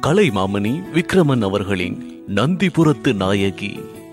கலைமாமணி விக்ரமன் அவர்களின் நந்திபுரத்து நாயகி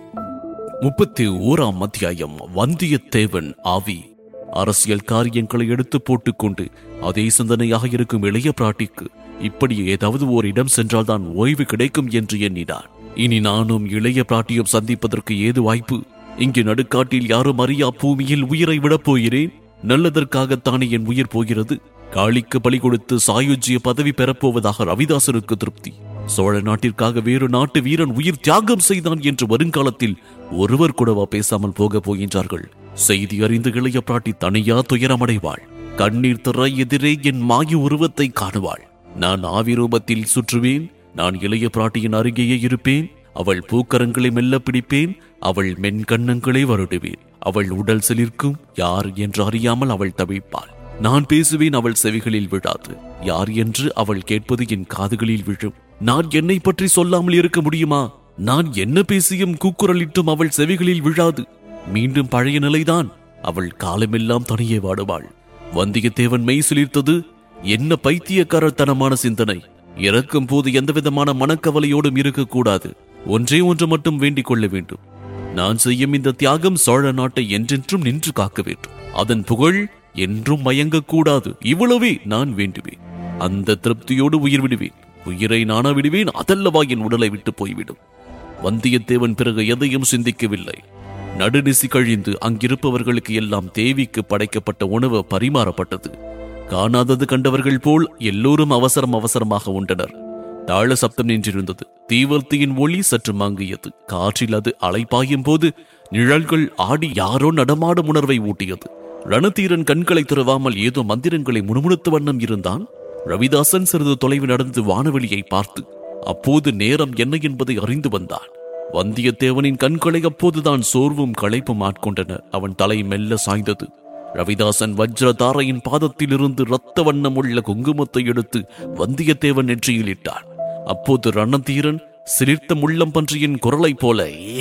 முப்பத்தி ஓராம் அத்தியாயம் வந்தியத்தேவன் ஆவி அரசியல் காரியங்களை எடுத்து போட்டுக்கொண்டு அதே சிந்தனையாக இருக்கும் இளைய பிராட்டிக்கு இப்படி ஏதாவது ஓர் இடம் சென்றால்தான் ஓய்வு கிடைக்கும் என்று எண்ணினான் இனி நானும் இளைய பிராட்டியும் சந்திப்பதற்கு ஏது வாய்ப்பு இங்கு நடுக்காட்டில் யாரும் அறியா பூமியில் உயிரை விடப் போகிறேன் நல்லதற்காகத்தானே என் உயிர் போகிறது காளிக்கு பலி கொடுத்து சாயுஜ்ய பதவி பெறப்போவதாக ரவிதாசனுக்கு திருப்தி சோழ நாட்டிற்காக வேறு நாட்டு வீரன் உயிர் தியாகம் செய்தான் என்று வருங்காலத்தில் ஒருவர் கூடவா பேசாமல் போக போகின்றார்கள் செய்தி அறிந்து இளைய பிராட்டி தனியா துயரமடைவாள் கண்ணீர் திற எதிரே என் மாய உருவத்தை காணுவாள் நான் ஆவி ரூபத்தில் சுற்றுவேன் நான் இளைய பிராட்டியின் அருகேயே இருப்பேன் அவள் பூக்கரங்களை மெல்ல பிடிப்பேன் அவள் மென்கண்ணங்களை வருடுவேன் அவள் உடல் சிலிர்க்கும் யார் என்று அறியாமல் அவள் தவிப்பாள் நான் பேசுவேன் அவள் செவிகளில் விழாது யார் என்று அவள் கேட்பது என் காதுகளில் விழும் நான் என்னை பற்றி சொல்லாமல் இருக்க முடியுமா நான் என்ன பேசியும் கூக்குரலிட்டும் அவள் செவிகளில் விழாது மீண்டும் பழைய நிலைதான் அவள் காலமெல்லாம் தனியே வாடுவாள் வந்தியத்தேவன் மெய் சிலிர்த்தது என்ன பைத்தியக்காரத்தனமான சிந்தனை இறக்கும் போது எந்தவிதமான மனக்கவலையோடும் இருக்கக்கூடாது ஒன்றே ஒன்று மட்டும் வேண்டிக் கொள்ள வேண்டும் நான் செய்யும் இந்த தியாகம் சோழ நாட்டை என்றென்றும் நின்று காக்க வேண்டும் அதன் புகழ் என்றும் மயங்கக்கூடாது இவ்வளவே நான் வேண்டுவேன் அந்த திருப்தியோடு உயிர் விடுவேன் உயிரை நானா விடுவேன் அதல்லவா என் உடலை விட்டு போய்விடும் வந்தியத்தேவன் பிறகு எதையும் சிந்திக்கவில்லை நடுநிசி கழிந்து அங்கிருப்பவர்களுக்கு எல்லாம் தேவிக்கு படைக்கப்பட்ட உணவு பரிமாறப்பட்டது காணாதது கண்டவர்கள் போல் எல்லோரும் அவசரம் அவசரமாக உண்டனர் தாழ சப்தம் நின்றிருந்தது தீவர்த்தியின் ஒளி சற்று மங்கியது காற்றில் அது அலைப்பாயும் போது நிழல்கள் ஆடி யாரோ நடமாடும் உணர்வை ஊட்டியது ரணதீரன் கண்களை திறவாமல் ஏதோ மந்திரங்களை முணுமுணுத்த வண்ணம் இருந்தான் ரவிதாசன் சிறிது தொலைவு நடந்து வானவெளியை பார்த்து அப்போது நேரம் என்ன என்பதை அறிந்து வந்தான் வந்தியத்தேவனின் கண்களை அப்போதுதான் சோர்வும் களைப்பும் ஆட்கொண்டன அவன் தலை மெல்ல சாய்ந்தது ரவிதாசன் வஜ்ரதாரையின் பாதத்திலிருந்து இரத்த வண்ணம் உள்ள குங்குமத்தை எடுத்து வந்தியத்தேவன் நெற்றியில் இட்டான் அப்போது ரணதீரன் சிலிர்த்த முள்ளம் பன்றியின் குரலைப் போல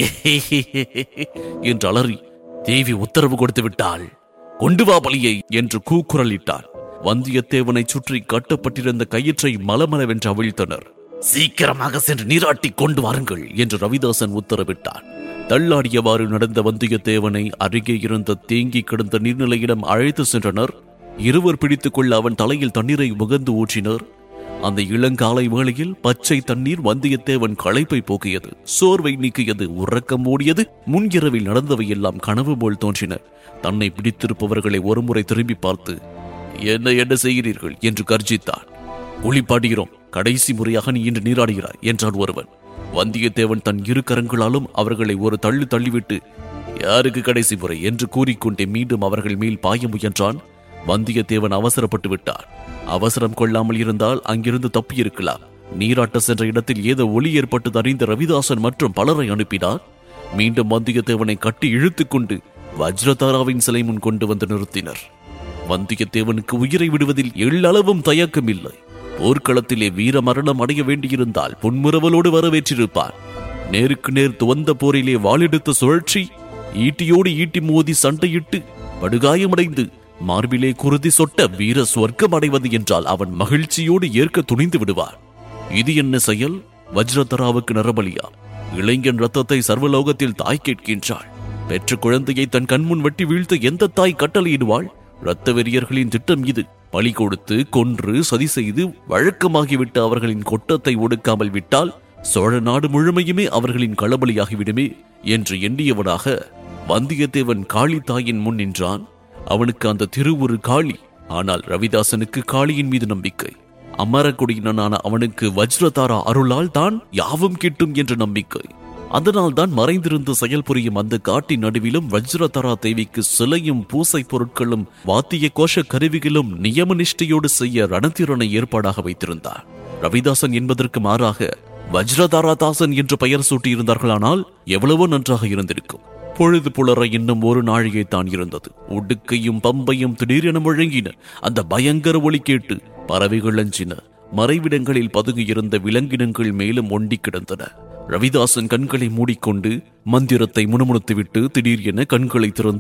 என்று அலறி தேவி உத்தரவு கொடுத்து விட்டாள் கொண்டு வா பலியை என்று கூக்குரலிட்டான் வந்தியத்தேவனை சுற்றி கட்டப்பட்டிருந்த கயிற்றை மலமளவென்று அவிழ்த்தனர் சீக்கிரமாக சென்று நீராட்டி கொண்டு வாருங்கள் என்று ரவிதாசன் உத்தரவிட்டான் தள்ளாடியவாறு நடந்த வந்தியத்தேவனை அருகே இருந்த தேங்கி கிடந்த நீர்நிலையிடம் அழைத்து சென்றனர் இருவர் பிடித்துக் கொள்ள அவன் தலையில் தண்ணீரை முகந்து ஊற்றினர் அந்த இளங்காலை வேளையில் பச்சை தண்ணீர் வந்தியத்தேவன் களைப்பை போக்கியது சோர்வை நீக்கியது உறக்கம் ஓடியது முன்கிரவில் நடந்தவை எல்லாம் கனவு போல் தோன்றின தன்னை பிடித்திருப்பவர்களை ஒருமுறை திரும்பி பார்த்து என்ன என்ன செய்கிறீர்கள் என்று கர்ஜித்தான் குளிப்பாடுகிறோம் கடைசி முறையாக நீ இன்று நீராடுகிறாய் என்றான் ஒருவன் வந்தியத்தேவன் தன் இரு கரங்களாலும் அவர்களை ஒரு தள்ளு தள்ளிவிட்டு யாருக்கு கடைசி முறை என்று கூறிக்கொண்டே மீண்டும் அவர்கள் மேல் பாய முயன்றான் வந்தியத்தேவன் அவசரப்பட்டு விட்டார் அவசரம் கொள்ளாமல் இருந்தால் அங்கிருந்து தப்பியிருக்கலாம் நீராட்ட சென்ற இடத்தில் ஏதோ ஒளி ஏற்பட்டது அறிந்த ரவிதாசன் மற்றும் பலரை அனுப்பினார் மீண்டும் வந்தியத்தேவனை கட்டி இழுத்துக் கொண்டு வஜ்ரதாராவின் சிலை முன் கொண்டு வந்து நிறுத்தினர் வந்தியத்தேவனுக்கு உயிரை விடுவதில் எள்ளளவும் தயக்கம் இல்லை போர்க்களத்திலே வீர மரணம் அடைய வேண்டியிருந்தால் புன்முறவலோடு வரவேற்றிருப்பார் நேருக்கு நேர் துவந்த போரிலே வாளெடுத்த சுழற்சி ஈட்டியோடு ஈட்டி மோதி சண்டையிட்டு படுகாயமடைந்து மார்பிலே குருதி சொட்ட வீர சொர்க்கம் அடைவது என்றால் அவன் மகிழ்ச்சியோடு ஏற்க துணிந்து விடுவார் இது என்ன செயல் வஜ்ரதராவுக்கு நரபலியா இளைஞன் ரத்தத்தை சர்வலோகத்தில் தாய் கேட்கின்றாள் பெற்ற குழந்தையை தன் கண்முன் வெட்டி வீழ்த்த எந்த தாய் கட்டளையிடுவாள் இரத்த வெறியர்களின் திட்டம் இது பலி கொடுத்து கொன்று சதி செய்து வழக்கமாகிவிட்ட அவர்களின் கொட்டத்தை ஒடுக்காமல் விட்டால் சோழ நாடு முழுமையுமே அவர்களின் களபலியாகிவிடுமே என்று எண்ணியவனாக வந்தியத்தேவன் காளி தாயின் முன் நின்றான் அவனுக்கு அந்த திருவுரு காளி ஆனால் ரவிதாசனுக்கு காளியின் மீது நம்பிக்கை அமரக்குடியினனான அவனுக்கு வஜ்ரதாரா அருளால் தான் யாவும் கிட்டும் என்ற நம்பிக்கை அதனால் தான் மறைந்திருந்து செயல் புரியும் அந்த காட்டின் நடுவிலும் வஜ்ரதரா தேவிக்கு சிலையும் பூசை பொருட்களும் வாத்திய கோஷ கருவிகளும் நியம நிஷ்டையோடு செய்ய ரணத்திறனை ஏற்பாடாக வைத்திருந்தார் ரவிதாசன் என்பதற்கு மாறாக வஜ்ரதாரா தாசன் என்று பெயர் சூட்டியிருந்தார்களானால் எவ்வளவோ நன்றாக இருந்திருக்கும் பொழுது புலர இன்னும் ஒரு நாழிகை தான் இருந்தது உடுக்கையும் பம்பையும் திடீரென முழங்கின அந்த பயங்கர ஒளி கேட்டு பறவைகள் அஞ்சின மறைவிடங்களில் பதுங்கியிருந்த விலங்கினங்கள் மேலும் ஒண்டி கிடந்தன ரவிதாசன் கண்களை மூடிக்கொண்டு மந்திரத்தை முணுமுணுத்துவிட்டு திடீர் என கண்களை திறந்து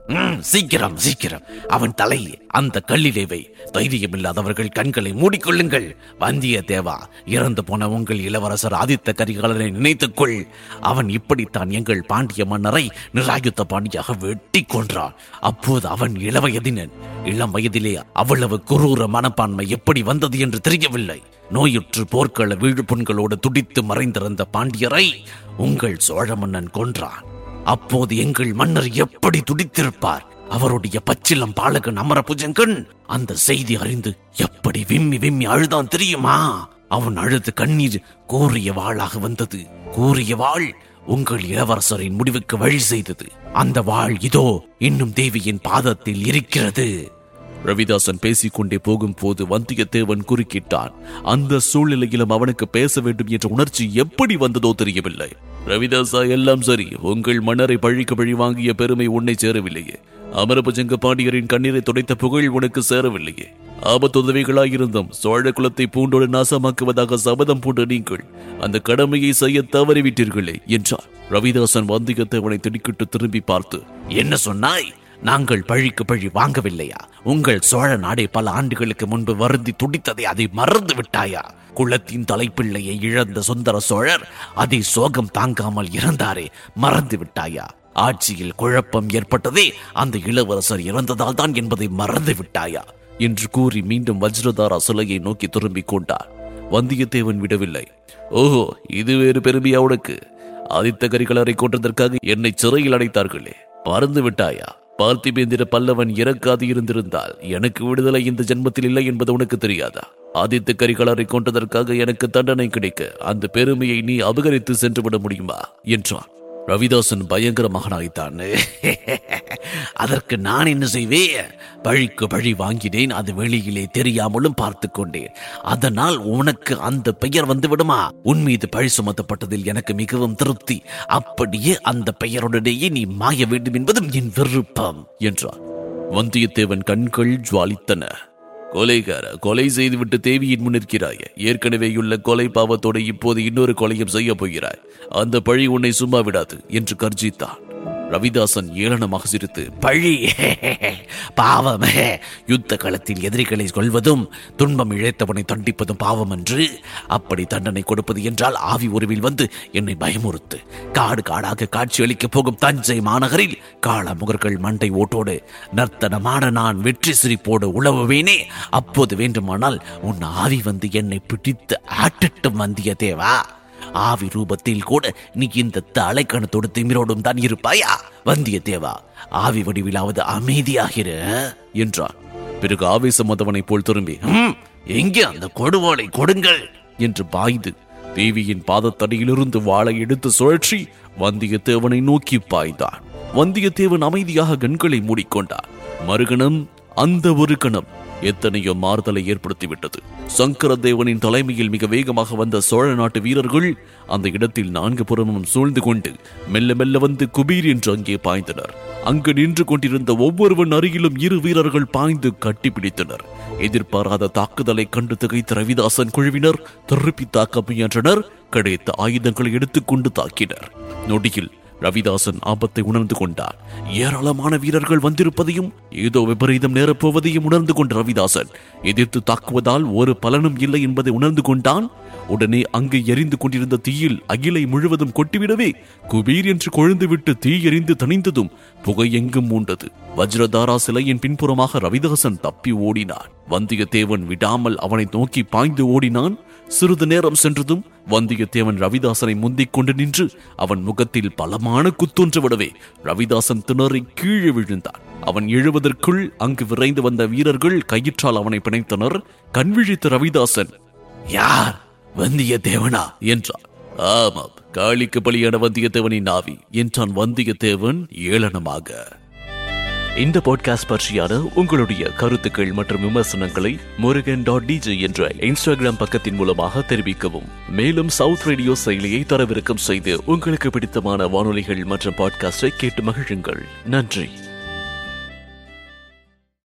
"ம், சீக்கிரம் சீக்கிரம் அவன் தலை அந்த கல்லிலே வை தைரியமில்லாதவர்கள் கண்களை மூடிக்கொள்ளுங்கள் வந்தியத்தேவா இறந்து போன உங்கள் இளவரசர் ஆதித்த கரிகாலனை நினைத்துக்கொள் அவன் இப்படித்தான் எங்கள் பாண்டிய மன்னரை நிராயுத்த பாண்டியாக வெட்டி கொன்றான் அப்போது அவன் இளவயதினன் இளம் வயதிலே அவ்வளவு குரூர மனப்பான்மை எப்படி வந்தது என்று தெரியவில்லை நோயுற்று போர்க்கள வீழ்புண்களோடு துடித்து மறைந்திருந்த பாண்டியரை உங்கள் சோழ மன்னன் கொன்றான் அப்போது எங்கள் மன்னர் எப்படி துடித்திருப்பார் அவருடைய பச்சிலம் பாலகன் அமரபுஜங்கன் அந்த செய்தி அறிந்து எப்படி விம்மி விம்மி அழுதான் தெரியுமா அவன் அழுது கண்ணீர் கோரிய வாளாக வந்தது கூறிய வாள் உங்கள் இளவரசரின் முடிவுக்கு வழி செய்தது அந்த வாள் இதோ இன்னும் தேவியின் பாதத்தில் இருக்கிறது ரவிதாசன் பேசிக்கொண்டே போகும்போது வந்தியத்தேவன் குறுக்கிட்டான் அந்த சூழ்நிலையிலும் அவனுக்கு பேச வேண்டும் என்ற உணர்ச்சி எப்படி வந்ததோ தெரியவில்லை ரவிதாசா எல்லாம் சரி உங்கள் மன்னரை பழிக்கு பழி வாங்கிய பெருமை உன்னை சேரவில்லையே அமரபுஜங்க பாண்டியரின் கண்ணீரை துடைத்த புகழ் உனக்கு சேரவில்லையே ஆபத்துதவிகளாயிருந்தும் சோழ குலத்தை பூண்டோடு நாசமாக்குவதாக சபதம் பூண்ட நீங்கள் அந்த கடமையை செய்ய தவறிவிட்டீர்களே என்றார் ரவிதாசன் வந்தியத்தேவனை திடுக்கிட்டு திரும்பி பார்த்து என்ன சொன்னாய் நாங்கள் பழிக்கு பழி வாங்கவில்லையா உங்கள் சோழ நாடே பல ஆண்டுகளுக்கு முன்பு வருந்தி துடித்ததை அதை மறந்து விட்டாயா குலத்தின் தலைப்பிள்ளையை இழந்த சுந்தர சோழர் அதை சோகம் தாங்காமல் இறந்தாரே மறந்து விட்டாயா ஆட்சியில் குழப்பம் ஏற்பட்டதே அந்த இளவரசர் இறந்ததால் தான் என்பதை மறந்து விட்டாயா என்று கூறி மீண்டும் வஜ்ரதாரா சிலையை நோக்கி திரும்பிக் கொண்டார் வந்தியத்தேவன் விடவில்லை ஓஹோ இது வேறு பெருமையா உனக்கு ஆதித்த கரிகாலரை கொன்றதற்காக என்னை சிறையில் அடைத்தார்களே மறந்து விட்டாயா பார்த்திபேந்திர பல்லவன் இறக்காது இருந்திருந்தால் எனக்கு விடுதலை இந்த ஜென்மத்தில் இல்லை என்பது உனக்கு தெரியாதா ஆதித்த கரிகாலரை கொன்றதற்காக எனக்கு தண்டனை கிடைக்க அந்த பெருமையை நீ அபகரித்து சென்று விட முடியுமா என்றான் ரவிதாசன் பயங்கர மகனாய்த்தான் அதற்கு நான் என்ன செய்வேன் பழிக்கு பழி வாங்கினேன் அது வெளியிலே தெரியாமலும் பார்த்து கொண்டேன் அதனால் உனக்கு அந்த பெயர் வந்து விடுமா உன் மீது பழி சுமத்தப்பட்டதில் எனக்கு மிகவும் திருப்தி அப்படியே அந்த பெயருடனேயே நீ மாய வேண்டும் என்பதும் என் விருப்பம் என்றார் வந்தியத்தேவன் கண்கள் ஜுவாலித்தன கொலைகார கொலை செய்துவிட்டு தேவியின் முன் நிற்கிறாய் ஏற்கனவேயுள்ள கொலை பாவத்தோடு இப்போது இன்னொரு கொலையும் செய்ய போகிறாய் அந்த பழி உன்னை சும்மா விடாது என்று கர்ஜித்தான் ரவிதாசன் ஏளனமாக சிரித்து பழி பாவமே யுத்த களத்தில் எதிரிகளை கொள்வதும் துன்பம் இழைத்தவனை தண்டிப்பதும் பாவம் என்று அப்படி தண்டனை கொடுப்பது என்றால் ஆவி உருவில் வந்து என்னை பயமுறுத்து காடு காடாக காட்சியளிக்கப் போகும் தஞ்சை மாநகரில் காளமுகர்கள் மண்டை ஓட்டோடு நர்த்தனமான நான் வெற்றி சிரிப்போடு உழவுவேனே அப்போது வேண்டுமானால் உன் ஆவி வந்து என்னை பிடித்து ஆட்டட்டும் வந்தியத்தேவா ஆவி ரூபத்தில் கூட நீ இந்த தலைக்கணத்தோடு திமிரோடும் தான் இருப்பாயா வந்தியத்தேவா ஆவி வடிவிலாவது அமைதியாகிற என்றான் பிறகு ஆவேசம் வந்தவனைப் போல் திரும்பி "ம், எங்கே அந்த கொடுவாளை கொடுங்கள் என்று பாய்ந்து தேவியின் பாதத்தடியிலிருந்து வாளை எடுத்து சுழற்றி வந்தியத்தேவனை நோக்கி பாய்ந்தான் வந்தியத்தேவன் அமைதியாக கண்களை மூடிக்கொண்டான் மறுகணம் அந்த ஒரு கணம் எத்தனையோ மாறுதலை ஏற்படுத்திவிட்டது சங்கரதேவனின் தலைமையில் மிக வேகமாக வந்த சோழ நாட்டு வீரர்கள் அந்த இடத்தில் நான்கு புறமும் சூழ்ந்து கொண்டு மெல்ல மெல்ல வந்து குபீர் என்று அங்கே பாய்ந்தனர் அங்கு நின்று கொண்டிருந்த ஒவ்வொருவன் அருகிலும் இரு வீரர்கள் பாய்ந்து கட்டிப்பிடித்தனர் எதிர்பாராத தாக்குதலை கண்டு திகைத்த ரவிதாசன் குழுவினர் திருப்பி தாக்க முயன்றனர் கிடைத்த ஆயுதங்களை எடுத்துக்கொண்டு தாக்கினர் நொடியில் ரவிதாசன் ஆபத்தை உணர்ந்து கொண்டார் ஏராளமான வீரர்கள் வந்திருப்பதையும் ஏதோ விபரீதம் நேரப்போவதையும் உணர்ந்து கொண்ட ரவிதாசன் எதிர்த்து தாக்குவதால் ஒரு பலனும் இல்லை என்பதை உணர்ந்து கொண்டான் உடனே அங்கு எரிந்து கொண்டிருந்த தீயில் அகிலை முழுவதும் கொட்டிவிடவே குபீர் என்று கொழுந்துவிட்டு தீ எரிந்து தணிந்ததும் புகை எங்கும் மூண்டது வஜ்ரதாரா சிலையின் பின்புறமாக ரவிதாசன் தப்பி ஓடினான் வந்தியத்தேவன் விடாமல் அவனை நோக்கி பாய்ந்து ஓடினான் சிறிது நேரம் சென்றதும் வந்தியத்தேவன் ரவிதாசனை முந்திக் கொண்டு நின்று அவன் முகத்தில் பலமான குத்தொன்று விடவே ரவிதாசன் திணறி கீழே விழுந்தான் அவன் எழுவதற்குள் அங்கு விரைந்து வந்த வீரர்கள் கயிற்றால் அவனை பிணைத்தனர் கண்விழித்த ரவிதாசன் யார் வந்தியத்தேவனா என்றான் ஆமாம் காளிக்கு பலியான வந்தியத்தேவனின் ஆவி என்றான் வந்தியத்தேவன் ஏளனமாக இந்த பாட்காஸ்ட் பற்றியான உங்களுடைய கருத்துக்கள் மற்றும் விமர்சனங்களை முருகன் டாட் டிஜே என்ற இன்ஸ்டாகிராம் பக்கத்தின் மூலமாக தெரிவிக்கவும் மேலும் சவுத் ரேடியோ செயலியை தரவிறக்கம் செய்து உங்களுக்கு பிடித்தமான வானொலிகள் மற்றும் பாட்காஸ்டை கேட்டு மகிழுங்கள் நன்றி